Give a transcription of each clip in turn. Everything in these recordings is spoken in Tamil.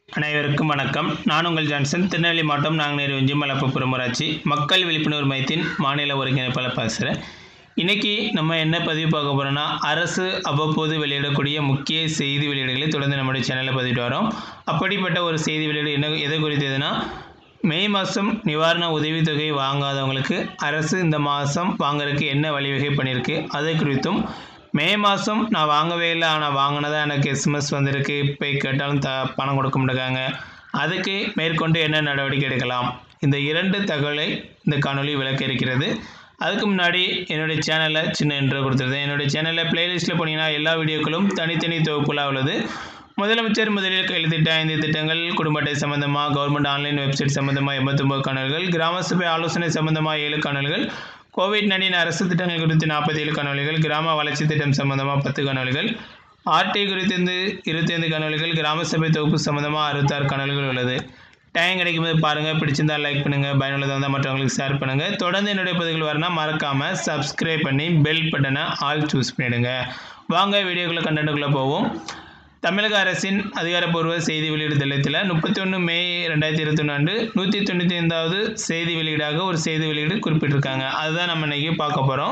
அனைவருக்கும் வணக்கம் நான் உங்கள் ஜான்சன் திருநெல்வேலி மாவட்டம் நாங்குநேரி ஒஞ்சி மலப்புப்புறம் ஊராட்சி மக்கள் விழிப்புணர்வு மையத்தின் மாநில ஒருங்கிணைப்பாளர் பேசுகிறேன் இன்றைக்கி நம்ம என்ன பதிவு பார்க்க போகிறோன்னா அரசு அவ்வப்போது வெளியிடக்கூடிய முக்கிய செய்தி வெளியீடுகளை தொடர்ந்து நம்முடைய சேனலில் பதிவிட்டு வரோம் அப்படிப்பட்ட ஒரு செய்தி வெளியீடு என்ன எதை குறித்ததுன்னா மே மாதம் நிவாரண உதவித்தொகை வாங்காதவங்களுக்கு அரசு இந்த மாதம் வாங்குறதுக்கு என்ன வழிவகை பண்ணியிருக்கு அதை குறித்தும் மே மாதம் நான் வாங்கவே இல்லை ஆனால் வாங்கினதா எனக்கு எஸ்எம்எஸ் வந்திருக்கு போய் கேட்டாலும் த பணம் கொடுக்க மாட்டேங்காங்க அதுக்கு மேற்கொண்டு என்ன நடவடிக்கை எடுக்கலாம் இந்த இரண்டு தகவலை இந்த காணொளி விளக்க இருக்கிறது அதுக்கு முன்னாடி என்னுடைய சேனலில் சின்ன இன்ட்ரோ கொடுத்துருந்தேன் என்னுடைய சேனலில் பிளேலிஸ்ட்டில் போனீங்கன்னா எல்லா வீடியோக்களும் தனித்தனி தொகுப்புலாக உள்ளது முதலமைச்சர் முதலில் கையில் திட்ட ஐந்து திட்டங்கள் குடும்ப அட்டை சம்பந்தமாக கவர்மெண்ட் ஆன்லைன் வெப்சைட் சம்பந்தமாக எண்பத்தொம்பது காணொலிகள் கிராம சபை ஆலோசனை சம்பந்தமாக ஏழு காணொலிகள் கோவிட் நைன்டீன் அரசு திட்டங்கள் குறித்து நாற்பத்தி ஏழு காணொலிகள் கிராம வளர்ச்சி திட்டம் சம்பந்தமாக பத்து காணொலிகள் ஆர்டி குறித்து இருபத்தைந்து காணொலிகள் கிராம சபை தொகுப்பு சம்பந்தமாக அறுபத்தாறு காணொலிகள் உள்ளது டைம் கிடைக்கும்போது பாருங்கள் பிடிச்சிருந்தா லைக் பண்ணுங்கள் பயனுள்ளதாக இருந்தால் மற்றவங்களுக்கு ஷேர் பண்ணுங்கள் தொடர்ந்து என்னுடைய பதிவுகள் வரனா மறக்காமல் சப்ஸ்கிரைப் பண்ணி பெல் பட்டனை ஆல் சூஸ் பண்ணிவிடுங்க வாங்க வீடியோக்குள்ளே கண்டென்ட்டுக்குள்ளே போவோம் தமிழக அரசின் அதிகாரப்பூர்வ செய்தி வெளியீடு தளத்தில் முப்பத்தி ஒன்று மே ரெண்டாயிரத்தி இருபத்தொன்று ஆண்டு நூற்றி தொண்ணூற்றி ஐந்தாவது செய்தி வெளியீடாக ஒரு செய்தி வெளியீடு குறிப்பிட்டிருக்காங்க அதுதான் நம்ம இன்றைக்கி பார்க்க போகிறோம்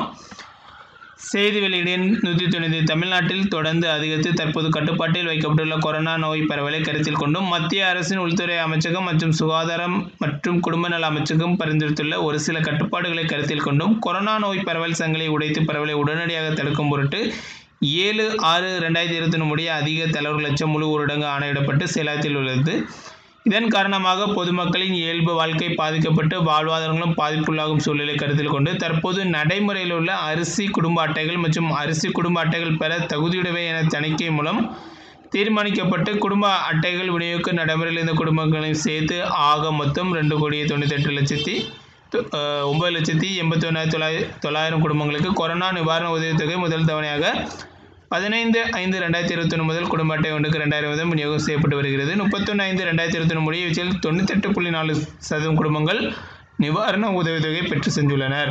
செய்தி வெளியீடு நூற்றி தொண்ணூற்றி தமிழ்நாட்டில் தொடர்ந்து அதிகரித்து தற்போது கட்டுப்பாட்டில் வைக்கப்பட்டுள்ள கொரோனா நோய் பரவலை கருத்தில் கொண்டும் மத்திய அரசின் உள்துறை அமைச்சகம் மற்றும் சுகாதாரம் மற்றும் குடும்ப நல அமைச்சகம் பரிந்துரைத்துள்ள ஒரு சில கட்டுப்பாடுகளை கருத்தில் கொண்டும் கொரோனா நோய் பரவல் சங்கிலி உடைத்து பரவலை உடனடியாக தடுக்கும் பொருட்டு ஏழு ஆறு ரெண்டாயிரத்தி இருபத்தி ஒன்று முடிய அதிக தலைவர் லட்சம் முழு ஊரடங்கு ஆணையிடப்பட்டு செயலாத்தில் உள்ளது இதன் காரணமாக பொதுமக்களின் இயல்பு வாழ்க்கை பாதிக்கப்பட்டு வாழ்வாதாரங்களும் பாதிப்புள்ளாகும் சூழலை கருத்தில் கொண்டு தற்போது நடைமுறையில் உள்ள அரிசி குடும்ப அட்டைகள் மற்றும் அரிசி குடும்ப அட்டைகள் பெற தகுதியுடையவை என தணிக்கை மூலம் தீர்மானிக்கப்பட்டு குடும்ப அட்டைகள் விநியோக நடைமுறையில் இருந்த குடும்பங்களையும் சேர்த்து ஆக மொத்தம் ரெண்டு கோடியே தொண்ணூத்தெட்டு லட்சத்தி ஒம்பது லட்சத்தி எண்பத்தி ஒன்றாயிரத்தி தொள்ளாயிர தொள்ளாயிரம் குடும்பங்களுக்கு கொரோனா நிவாரண உதவித்தொகை முதல் தவணையாக பதினைந்து ஐந்து ரெண்டாயிரத்தி இருபத்தொன்று முதல் குடும்ப அட்டை ஒன்றுக்கு ரெண்டாயிரம் வீதம் விநியோகம் செய்யப்பட்டு வருகிறது முப்பத்தொன்று ஐந்து ரெண்டாயிரத்தி இருபத்தொன்று முடிய வச்சில் தொண்ணூத்தெட்டு புள்ளி நாலு சதவீதம் குடும்பங்கள் நிவாரண உதவித்தொகை பெற்று சென்றுள்ளனர்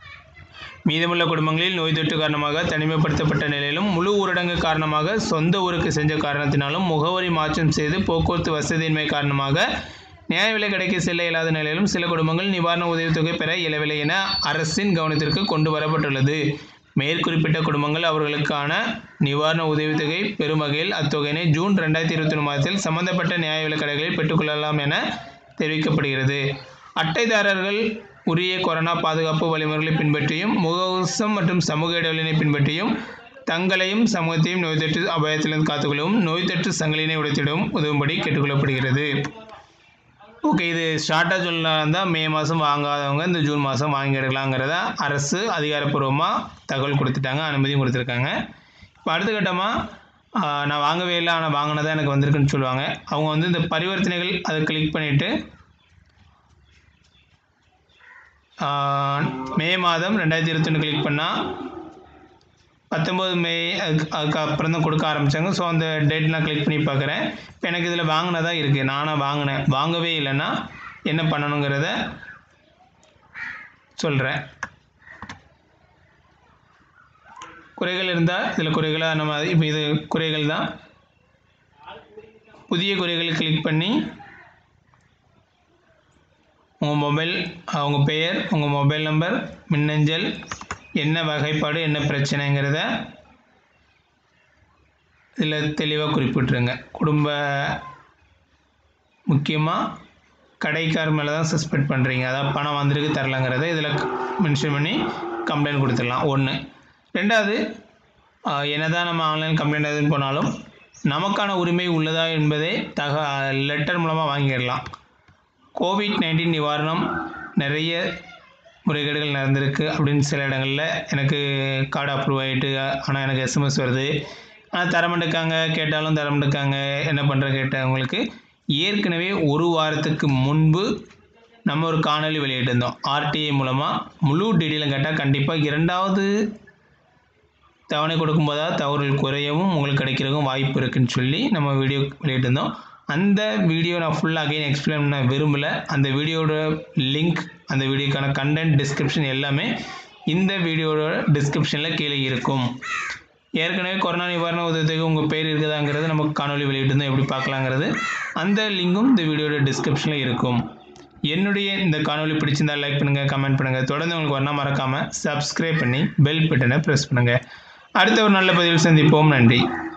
மீதமுள்ள குடும்பங்களில் நோய் தொற்று காரணமாக தனிமைப்படுத்தப்பட்ட நிலையிலும் முழு ஊரடங்கு காரணமாக சொந்த ஊருக்கு சென்ற காரணத்தினாலும் முகவரி மாற்றம் செய்து போக்குவரத்து வசதியின்மை காரணமாக நியாய விலை கிடைக்க செல்ல இயலாத நிலையிலும் சில குடும்பங்கள் நிவாரண உதவித்தொகை பெற இயலவில்லை என அரசின் கவனத்திற்கு கொண்டு வரப்பட்டுள்ளது மேற்குறிப்பிட்ட குடும்பங்கள் அவர்களுக்கான நிவாரண உதவித்தொகை பெறும் வகையில் அத்தொகையினை ஜூன் ரெண்டாயிரத்தி இருபத்தி ஒன்று மாதத்தில் சம்பந்தப்பட்ட நியாய விலை கடைகளில் பெற்றுக்கொள்ளலாம் என தெரிவிக்கப்படுகிறது அட்டைதாரர்கள் உரிய கொரோனா பாதுகாப்பு வழிமுறைகளை பின்பற்றியும் முகவசம் மற்றும் சமூக இடைவெளியினை பின்பற்றியும் தங்களையும் சமூகத்தையும் நோய் தொற்று அபாயத்திலிருந்து காத்துக்கொள்ளவும் நோய் தொற்று சங்கிலினை உடைத்திடவும் உதவும்படி கேட்டுக்கொள்ளப்படுகிறது ஓகே இது ஷார்ட்டாக சொல்லலாம் தான் மே மாதம் வாங்காதவங்க இந்த ஜூன் மாதம் வாங்கி எடுக்கலாங்கிறத அரசு அதிகாரப்பூர்வமாக தகவல் கொடுத்துட்டாங்க அனுமதியும் கொடுத்துருக்காங்க இப்போ அடுத்த கட்டமாக நான் வாங்கவே இல்லை ஆனால் வாங்கினதான் எனக்கு வந்திருக்குன்னு சொல்லுவாங்க அவங்க வந்து இந்த பரிவர்த்தனைகள் அதை கிளிக் பண்ணிவிட்டு மே மாதம் ரெண்டாயிரத்தி இருபத்தொன்று கிளிக் பண்ணால் பத்தொம்போது மே அதுக்கு அதுக்கு அப்புறம் தான் கொடுக்க ஆரம்பித்தாங்க ஸோ அந்த டேட் நான் கிளிக் பண்ணி பார்க்குறேன் இப்போ எனக்கு இதில் வாங்கினதாக இருக்குது நானாக வாங்கினேன் வாங்கவே இல்லைன்னா என்ன பண்ணணுங்கிறத சொல்கிறேன் குறைகள் இருந்தால் இதில் குறைகளாக நம்ம இப்போ இது குறைகள் தான் புதிய குறைகளை கிளிக் பண்ணி உங்கள் மொபைல் உங்கள் பெயர் உங்கள் மொபைல் நம்பர் மின்னஞ்சல் என்ன வகைப்பாடு என்ன பிரச்சனைங்கிறத இதில் தெளிவாக குறிப்பிட்ருங்க குடும்ப முக்கியமாக கடைக்கார் மேலே தான் சஸ்பெக்ட் பண்ணுறீங்க அதாவது பணம் வந்திருக்கு தரலங்கிறத இதில் மென்ஷன் பண்ணி கம்ப்ளைண்ட் கொடுத்துடலாம் ஒன்று ரெண்டாவது என்ன தான் நம்ம ஆன்லைன் கம்ப்ளைண்ட் எதுன்னு போனாலும் நமக்கான உரிமை உள்ளதா என்பதை தக லெட்டர் மூலமாக வாங்கிடலாம் கோவிட் நைன்டீன் நிவாரணம் நிறைய முறைகேடுகள் நடந்திருக்கு அப்படின்னு சில இடங்களில் எனக்கு கார்டு அப்ரூவ் ஆகிட்டு ஆனால் எனக்கு எஸ்எம்எஸ் வருது ஆனால் தரமாட்டேக்காங்க கேட்டாலும் தரமாட்டேக்காங்க என்ன பண்ணுற கேட்டவங்களுக்கு ஏற்கனவே ஒரு வாரத்துக்கு முன்பு நம்ம ஒரு காணொலி வெளியிட்டிருந்தோம் ஆர்டிஐ மூலமாக முழு டீட்டெயிலும் கேட்டால் கண்டிப்பாக இரண்டாவது தவணை கொடுக்கும்போதாவது தவறுகள் குறையவும் உங்களுக்கு கிடைக்கிறதுக்கும் வாய்ப்பு இருக்குதுன்னு சொல்லி நம்ம வீடியோ வெளியிட்டிருந்தோம் அந்த வீடியோ நான் ஃபுல்லாக அகைன் எக்ஸ்பிளைன் பண்ண விரும்பலை அந்த வீடியோட லிங்க் அந்த வீடியோக்கான கண்டென்ட் டிஸ்கிரிப்ஷன் எல்லாமே இந்த வீடியோட டிஸ்கிரிப்ஷனில் கீழே இருக்கும் ஏற்கனவே கொரோனா நிவாரண உதவித்தொகை உங்கள் பேர் இருக்குதாங்கிறது நமக்கு காணொலி வெளியிட்டு எப்படி பார்க்கலாங்கிறது அந்த லிங்கும் இந்த வீடியோட டிஸ்கிரிப்ஷனில் இருக்கும் என்னுடைய இந்த காணொலி பிடிச்சிருந்தா லைக் பண்ணுங்கள் கமெண்ட் பண்ணுங்கள் தொடர்ந்து உங்களுக்கு வரணும் மறக்காமல் சப்ஸ்கிரைப் பண்ணி பெல் பட்டனை ப்ரெஸ் பண்ணுங்கள் அடுத்த ஒரு நல்ல பதிவில் சந்திப்போம் நன்றி